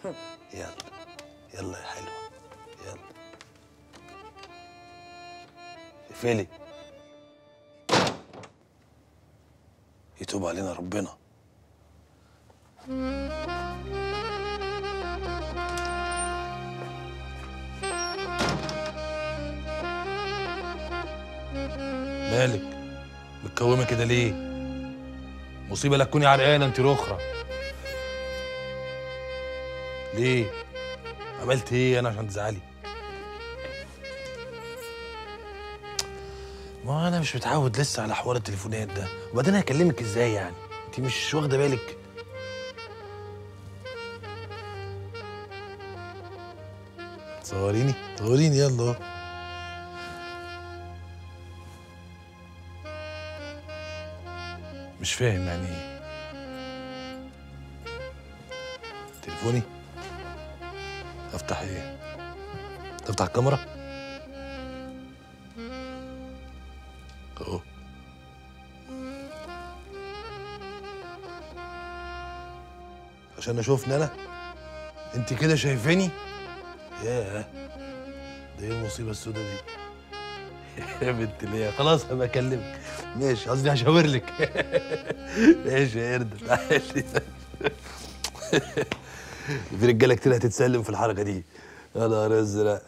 يلا يلا يا حلوه يلا اقفلي يتوب علينا ربنا مالك متكومه كده ليه مصيبه لا تكوني عرقانه انت الاخرى ليه عملت ايه انا عشان تزعلي ما انا مش متعود لسه على حوار التليفونات ده وبعدين هكلمك ازاي يعني انت مش واخده بالك صوريني صوريني يلا اهو. مش فاهم يعني ايه تليفوني افتح ايه تفتح الكاميرا اهو عشان اشوفني انا انت كده شايفاني ياه ده ايه المصيبه السوداء دي يا بنت ليه خلاص هبقى اكلمك ماشي قصدي هشاور لك ماشي يا قرد تعالي في رجاله كتير هتتسلم في الحركه دي يا نهار ازرق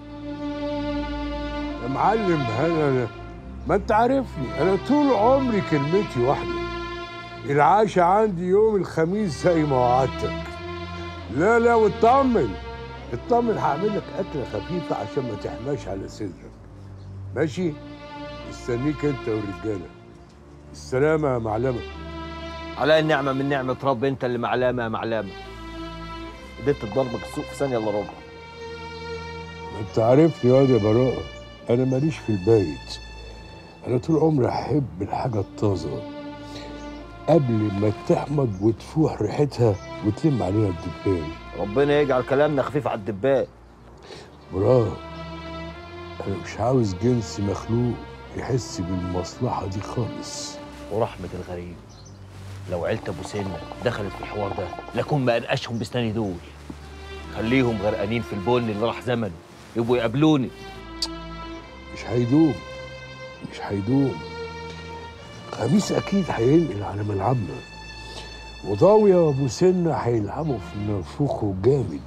يا معلم انا ما انت عارفني انا طول عمري كلمتي واحده العاشة عندي يوم الخميس زي ما وعدتك لا لا واطمن اطمن هعمل لك اكله خفيفه عشان ما تحماش على صدرك ماشي استنيك انت والرجاله السلامه يا معلمه على النعمة من نعمة رب انت اللي معلامة يا معلامة اديت تضربك السوق في ثانية الا ربع ما انت عارفني يا واد يا براءه انا ماليش في البيت انا طول عمري احب الحاجه الطازه قبل ما تحمض وتفوح ريحتها وتلم عليها الدبان ربنا يجعل كلامنا خفيف على الدبان براء انا مش عاوز جنس مخلوق يحس بالمصلحه دي خالص ورحمة الغريب لو عيلة ابو سنة دخلت في الحوار ده لكون ما انقشهم بسناني دول خليهم غرقانين في البن اللي راح زمنه يبقوا يقابلوني مش هيدوم مش هيدوم خميس اكيد هينقل على ملعبنا وضاوية وابو سنة هيلعبوا في نفوخه جامد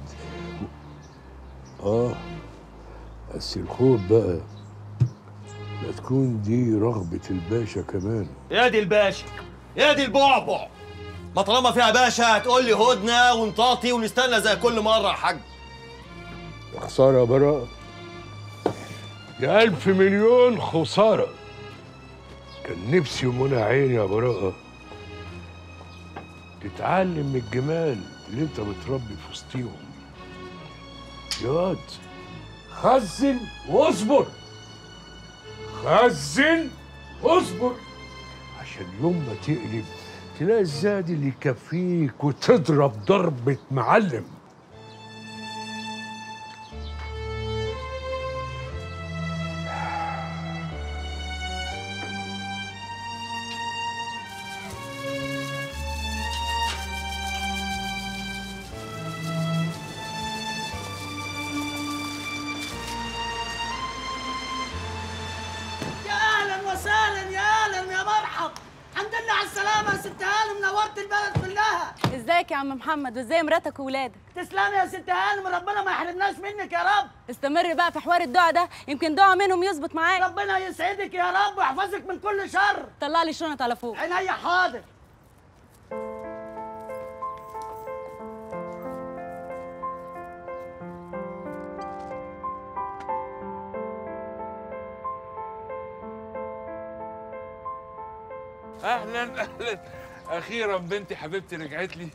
اه بس الخوف بقى لا تكون دي رغبة الباشا كمان يا دي الباشا يا دي البعبع ما طالما فيها باشا هتقول لي هدنه ونطاطي ونستنى زي كل مره يا حاج خسارة يا براء يا ألف مليون خسارة كان نفسي ومنى عيني يا براءة تتعلم من الجمال اللي انت بتربي في وسطيهم يا واد خزن واصبر خزن واصبر عشان يوم ما تقلب تلاقي الزاد اللي يكفيك وتضرب ضربة معلم يا اهلا وسهلا يا اهلا يا مرحب الحمد لله على السلامه يا ست هانم نورت البلد كلها ازيك يا عم محمد وازاي مراتك وولادك تسلمي يا ست هانم ربنا ما يحرمناش منك يا رب استمر بقى في حوار الدعاء ده يمكن دعاء منهم يظبط معاك ربنا يسعدك يا رب ويحفظك من كل شر طلع لي شنط على فوق عينيا حاضر اهلا اهلا اخيرا بنتي حبيبتي رجعت لي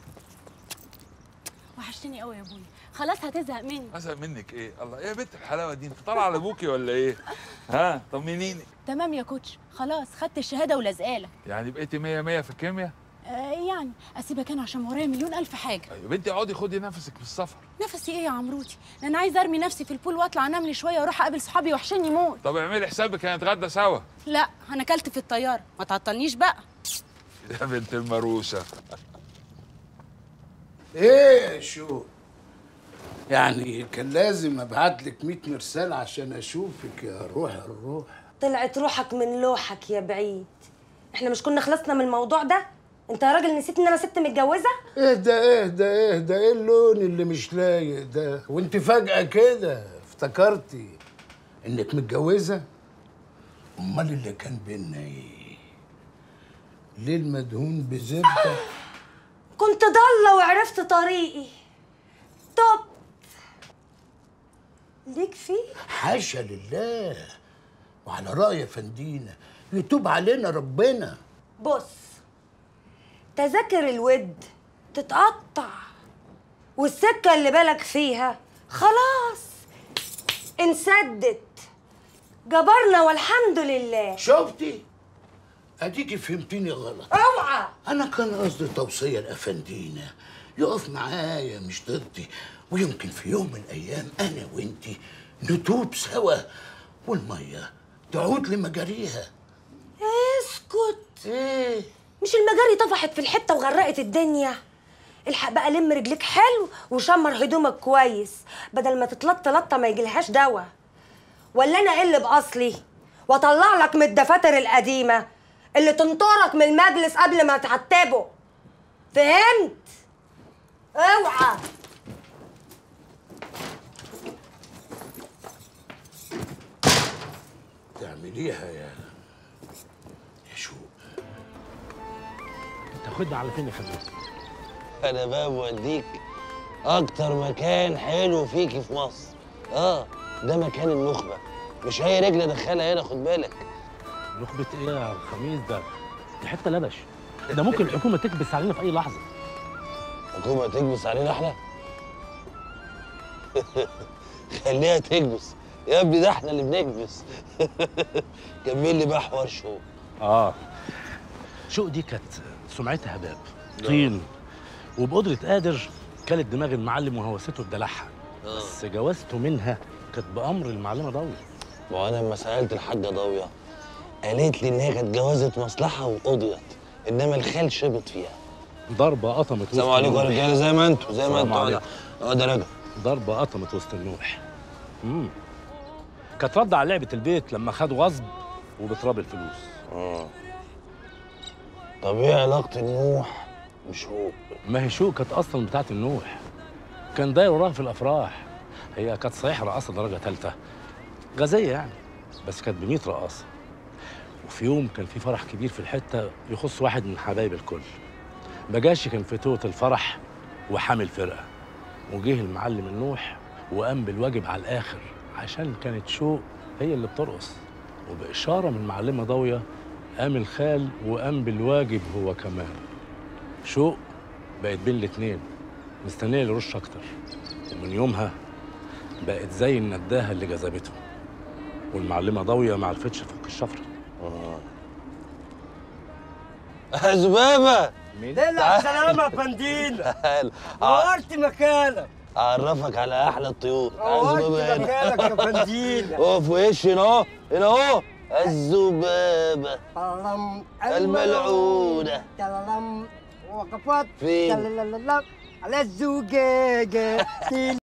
وحشتني قوي يا ابويا خلاص هتزهق مني ازهق منك ايه الله ايه يا بنت الحلاوه دي انت طالعه على ابوكي ولا ايه ها طمنيني تمام يا كوتش خلاص خدت الشهاده ولازقالك يعني بقيتي 100 100 في الكيمياء آه يعني اسيبك انا عشان ورايا مليون الف حاجه يا بنتي اقعدي خدي نفسك في السفر نفسي ايه يا عمروتي ده انا عايزه ارمي نفسي في البول واطلع انام لي شويه واروح اقابل صحابي وحشني موت طب اعملي حسابك هنتغدى سوا لا انا اكلت في الطياره ما تعطلنيش بقى يا بنت المروسه ايه يا شو يعني كان لازم ابعت لك 100 مرسال عشان اشوفك يا روح الروح طلعت روحك من لوحك يا بعيد احنا مش كنا خلصنا من الموضوع ده انت يا راجل نسيت ان انا ست متجوزه اهدى اهدى اهدى ايه اللون اللي مش لايق ده وانت فجأة كده افتكرتي انك متجوزة امال اللي كان بينا ايه ليه المدهون بزبدة كنت ضاله وعرفت طريقي توب ليك فيه حاشا لله وعلى رأي يا فندينا يتوب علينا ربنا بص تذاكر الود تتقطع والسكة اللي بالك فيها خلاص انسدت جبرنا والحمد لله شفتي اديكي فهمتيني غلط اوعى انا كان قصدي توصيه لافندينا يقف معايا مش ضدي ويمكن في يوم من الايام انا وانتي نتوب سوا والميه تعود لمجاريها اسكت ايه مش المجاري طفحت في الحته وغرقت الدنيا الحق بقى لم رجليك حلو وشمر هدومك كويس بدل ما تتلط لطه ما يجيلهاش دوا ولا انا اقل باصلي واطلع لك من الدفاتر القديمه اللي تنطرك من المجلس قبل ما تعتبه فهمت اوعى تعمليها يا يا شو تاخدنا على فين يا خميس انا بقى بوديك اكتر مكان حلو فيكي في مصر اه ده مكان النخبه مش اي رجل ادخلها هنا خد بالك نخبة ايه يا خميس ده دي حته لبش ده ممكن الحكومه تكبس علينا في اي لحظه حكومه تكبس علينا احنا خليها تكبس يا ابني ده احنا اللي بنكبس كمل لي بقى حوار شو اه شوق دي كانت سمعتها هباب طين وبقدرة قادر كلت دماغ المعلم وهوسته بدلعها بس جوازته منها كانت بأمر المعلمة ضوي وانا لما سالت الحاجه ضاويه قالت لي ان هي كانت جوازه مصلحه وقضيت انما الخال شبط فيها ضربة قطمت وسط السلام عليكم يا النوح. رجاله زي ما انتوا زي ما السلام انتوا عليكم. اه ده راجل ضربة قطمت وسط النوح امم كانت رد على لعبة البيت لما خد غصب وبتراب الفلوس طب ايه علاقه النوح بشوق ما هي شوق كانت اصلا بتاعت النوح كان داير وراها في الافراح هي كانت صحيح رقاصه درجه ثالثه غازيه يعني بس كانت ب 100 رقاصه وفي يوم كان في فرح كبير في الحته يخص واحد من حبايب الكل بجاشي كان في توت الفرح وحامل فرقه وجه المعلم النوح وقام بالواجب على الاخر عشان كانت شوق هي اللي بترقص وباشاره من معلمه ضاويه قام الخال وقام بالواجب هو كمان شوق بقت بين الاتنين مستنيه لرش اكتر ومن يومها بقت زي النداهه اللي جذبته والمعلمه ضاويه ما عرفتش تفك الشفره زبابه دلع سلامة يا فنديل تعال نورت مكانك اعرفك على احلى الطيور نورت الذبابه هنا مكانك يا فنديل اقف وش هنا اهو هنا اهو الذبابه تلالم الملعونة. تلالم وقفت فين؟ تلالم على الزجاجة